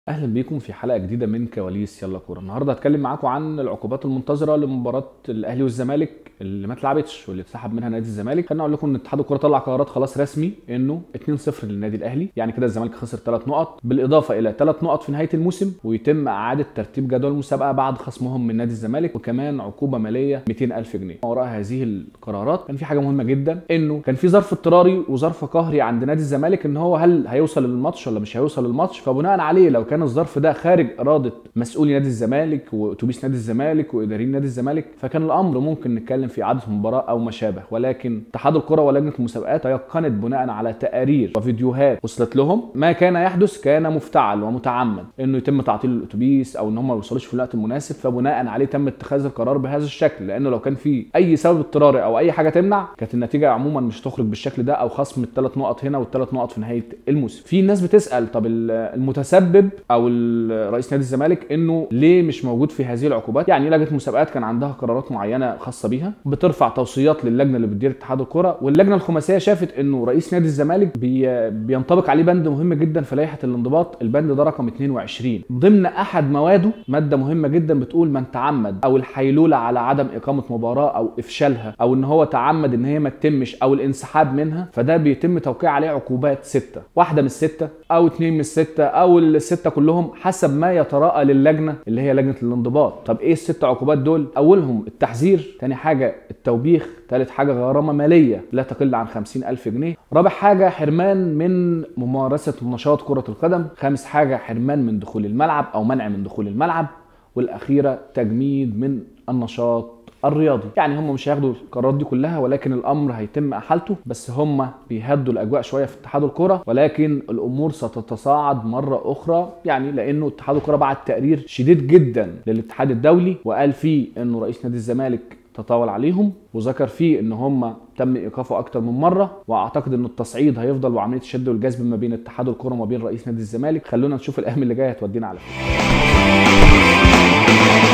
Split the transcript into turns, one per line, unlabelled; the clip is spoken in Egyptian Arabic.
اهلا بيكم في حلقه جديده من كواليس يلا كوره النهارده هتكلم معاكم عن العقوبات المنتظره لمباراه الاهلي والزمالك اللي ما اتلعبتش واللي اتسحب منها نادي الزمالك خليني اقول لكم ان اتحاد الكوره طلع قرارات خلاص رسمي انه 2-0 للنادي الاهلي يعني كده الزمالك خسر 3 نقط بالاضافه الى 3 نقط في نهايه الموسم ويتم اعاده ترتيب جدول المسابقه بعد خصمهم من نادي الزمالك وكمان عقوبه ماليه 200000 جنيه وراء هذه القرارات كان في حاجه مهمه جدا انه كان في ظرف اضطراري وظرف قهري عند نادي الزمالك ان هو هل هيوصل للماتش ولا مش هيوصل للماتش فبناء عليه لو كان الظرف ده خارج اراده مسؤولي نادي الزمالك واتوبيس نادي الزمالك واداريين نادي الزمالك فكان الامر ممكن نتكلم في اعاده مباراه او ما شابه ولكن اتحاد الكره ولجنه المسابقات تيقنت بناء على تقارير وفيديوهات وصلت لهم ما كان يحدث كان مفتعل ومتعمد انه يتم تعطيل الاتوبيس او ان هم ما يوصلوش في الوقت المناسب فبناء عليه تم اتخاذ القرار بهذا الشكل لانه لو كان في اي سبب اضطراري او اي حاجه تمنع كانت النتيجه عموما مش هتخرج بالشكل ده او خصم الثلاث نقط هنا والثلاث نقط في نهايه الموسم في ناس بتسال طب المتسبب او رئيس نادي الزمالك انه ليه مش موجود في هذه العقوبات يعني لجنه المسابقات كان عندها قرارات معينه خاصه بيها بترفع توصيات للجنه اللي بتدير اتحاد الكره واللجنه الخماسيه شافت انه رئيس نادي الزمالك بي بينطبق عليه بند مهم جدا في لائحه الانضباط البند ده رقم 22 ضمن احد مواده ماده مهمه جدا بتقول من تعمد او الحيلوله على عدم اقامه مباراه او افشالها او ان هو تعمد ان هي ما تتمش او الانسحاب منها فده بيتم توقيع عليه عقوبات سته واحده من السته او اثنين من السته او السته كلهم حسب ما يتراءى للجنه اللي هي لجنه الانضباط طب ايه الست عقوبات دول اولهم التحذير تاني حاجه التوبيخ ثالث حاجه غرامه ماليه لا تقل عن 50000 جنيه رابع حاجه حرمان من ممارسه نشاط كره القدم خامس حاجه حرمان من دخول الملعب او منع من دخول الملعب والاخيره تجميد من النشاط الرياضي يعني هم مش هياخدوا القرارات دي كلها ولكن الامر هيتم احالته بس هم بيهدوا الاجواء شويه في اتحاد الكره ولكن الامور ستتصاعد مره اخرى يعني لانه اتحاد الكره بعت تقرير شديد جدا للاتحاد الدولي وقال فيه انه رئيس نادي الزمالك تطاول عليهم وذكر فيه ان هم تم ايقافه اكتر من مره واعتقد ان التصعيد هيفضل وعمليه الشد والجذب ما بين اتحاد الكره وما بين رئيس نادي الزمالك خلونا نشوف الايام اللي جايه هتودينا على فين